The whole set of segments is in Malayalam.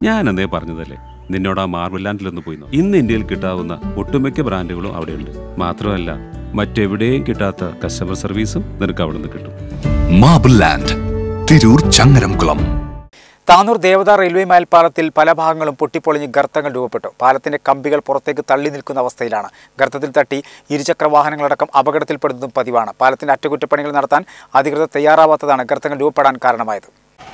ഞാൻ എന്തേ പറഞ്ഞതല്ലേ നിന്നോട് ആ മാർബിൾ ലാൻഡിലൊന്ന് പോയി നോ. ഇന്ന് ഇന്ത്യയിൽ കിട്ടാവുന്ന ഒട്ടുമിക്ക ബ്രാൻഡുകളും അവിടെയുണ്ട് മാത്രമല്ല മറ്റെവിടെയും കിട്ടാത്ത കസ്റ്റമർ സർവീസും നിനക്ക് അവിടെ നിന്ന് കിട്ടും മാബിൾ ലാൻഡ് തിരൂർ ചങ്ങരംകുളം താനൂർ ദേവദ റെയിൽവേ മേൽപ്പാലത്തിൽ പല ഭാഗങ്ങളും പൊട്ടിപ്പൊളിഞ്ഞ് ഗർത്തങ്ങൾ രൂപപ്പെട്ടു പാലത്തിന്റെ കമ്പികൾ പുറത്തേക്ക് തള്ളി നിൽക്കുന്ന അവസ്ഥയിലാണ് ഗർത്തത്തിൽ തട്ടി ഇരുചക്ര വാഹനങ്ങളടക്കം അപകടത്തിൽപ്പെടുന്നതും പതിവാണ് പാലത്തിന്റെ അറ്റകുറ്റപ്പണികൾ നടത്താൻ അധികൃതർ തയ്യാറാവാത്തതാണ് ഗർത്തങ്ങൾ രൂപപ്പെടാൻ കാരണമായത്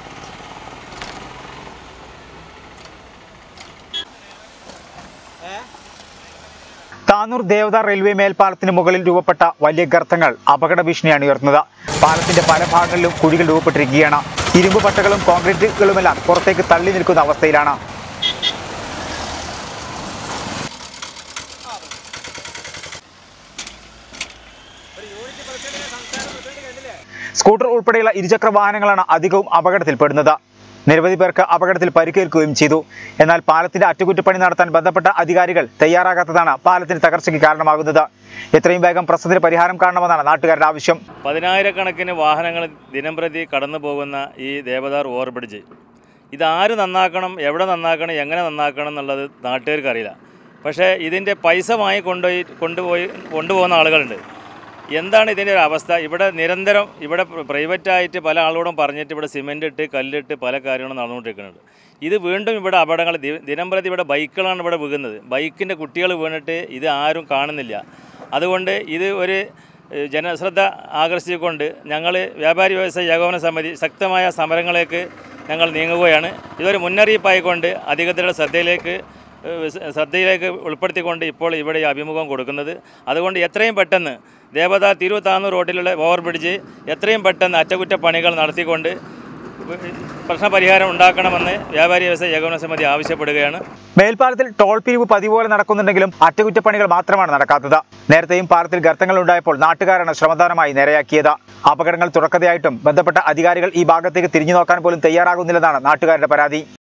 താനൂർ ദേവദ റെയിൽവേ മേൽപ്പാലത്തിന് മുകളിൽ രൂപപ്പെട്ട വലിയ ഗർത്തങ്ങൾ അപകട ഭീഷണിയാണ് ഉയർത്തുന്നത് പാലത്തിന്റെ പല ഭാഗങ്ങളിലും കുഴികൾ രൂപപ്പെട്ടിരിക്കുകയാണ് ഇരുമ്പ് പട്ടകളും കോൺക്രീറ്റുകളുമെല്ലാം പുറത്തേക്ക് തള്ളി നിൽക്കുന്ന അവസ്ഥയിലാണ് സ്കൂട്ടർ ഉൾപ്പെടെയുള്ള ഇരുചക്ര വാഹനങ്ങളാണ് അധികവും അപകടത്തിൽപ്പെടുന്നത് നിരവധി പേർക്ക് അപകടത്തിൽ പരിക്കേൽക്കുകയും ചെയ്തു എന്നാൽ പാലത്തിന്റെ അറ്റകുറ്റപ്പണി നടത്താൻ ബന്ധപ്പെട്ട അധികാരികൾ തയ്യാറാകാത്തതാണ് പാലത്തിന് തകർച്ചയ്ക്ക് കാരണമാകുന്നത് എത്രയും വേഗം പ്രശ്നത്തിന് പരിഹാരം കാണണമെന്നാണ് നാട്ടുകാരുടെ ആവശ്യം പതിനായിരക്കണക്കിന് വാഹനങ്ങൾ ദിനംപ്രതി കടന്നു പോകുന്ന ഈ ദേവദാർ ഓവർബ്രിഡ്ജ് ഇതാര് നന്നാക്കണം എവിടെ നന്നാക്കണം എങ്ങനെ നന്നാക്കണം എന്നുള്ളത് നാട്ടുകാർക്ക് അറിയില്ല പക്ഷേ ഇതിൻ്റെ പൈസ വാങ്ങി കൊണ്ടുപോയി കൊണ്ടുപോയി കൊണ്ടുപോകുന്ന ആളുകളുണ്ട് എന്താണ് ഇതിൻ്റെ ഒരു അവസ്ഥ ഇവിടെ നിരന്തരം ഇവിടെ പ്രൈവറ്റായിട്ട് പല ആളോടും പറഞ്ഞിട്ട് ഇവിടെ സിമെൻ്റ് ഇട്ട് കല്ലിട്ട് പല കാര്യങ്ങളും നടന്നുകൊണ്ടിരിക്കുന്നുണ്ട് ഇത് വീണ്ടും ഇവിടെ അപകടങ്ങൾ ദി- ദിനംപ്രതി ഇവിടെ ബൈക്കുകളാണ് ഇവിടെ വീഴുന്നത് ബൈക്കിൻ്റെ കുട്ടികൾ വീണിട്ട് ഇത് ആരും കാണുന്നില്ല അതുകൊണ്ട് ഇത് ഒരു ഏഹ്, ജനശ്രദ്ധ ആകർഷിച്ചുകൊണ്ട് ഞങ്ങൾ വ്യാപാരി വ്യവസായ ഏകോപന സമിതി ശക്തമായ സമരങ്ങളിലേക്ക് ഞങ്ങൾ നീങ്ങുകയാണ് ഇതൊരു മുന്നറിയിപ്പായിക്കൊണ്ട് അധികൃതരുടെ ശ്രദ്ധയിലേക്ക് ഏഹ്, സ- ശ്രദ്ധയിലേക്ക് ഉൾപ്പെടുത്തിക്കൊണ്ട് ഇപ്പോൾ ഇവിടെ ഈ അഭിമുഖം കൊടുക്കുന്നത് അതുകൊണ്ട് എത്രയും പെട്ടെന്ന് ദേവത തിരുവത്താന്നൂർ റോഡിലുള്ള ഓവർ ബ്രിഡ്ജ് എത്രയും പെട്ടെന്ന് അറ്റകുറ്റപ്പണികൾ നടത്തിക്കൊണ്ട് പ്രശ്നപരിഹാരം ഉണ്ടാക്കണമെന്ന് വ്യാപാരി വ്യവസായ ഏകോപന സമിതി ആവശ്യപ്പെടുകയാണ് മേൽപ്പാലത്തിൽ ടോൾ പിരിവ് പതിവ് പോലെ നടക്കുന്നുണ്ടെങ്കിലും അറ്റകുറ്റപ്പണികൾ മാത്രമാണ് നടക്കാത്തത് നേരത്തെയും പാലത്തിൽ ഗർത്തങ്ങൾ ഉണ്ടായപ്പോൾ നാട്ടുകാരാണ് ശ്രമദാനമായി നേരെയാക്കിയത് അപകടങ്ങൾ തുടക്കതയായിട്ടും ബന്ധപ്പെട്ട അധികാരികൾ ഈ ഭാഗത്തേക്ക് തിരിഞ്ഞു നോക്കാൻ പോലും തയ്യാറാകുന്നില്ലെന്നാണ് നാട്ടുകാരുടെ പരാതി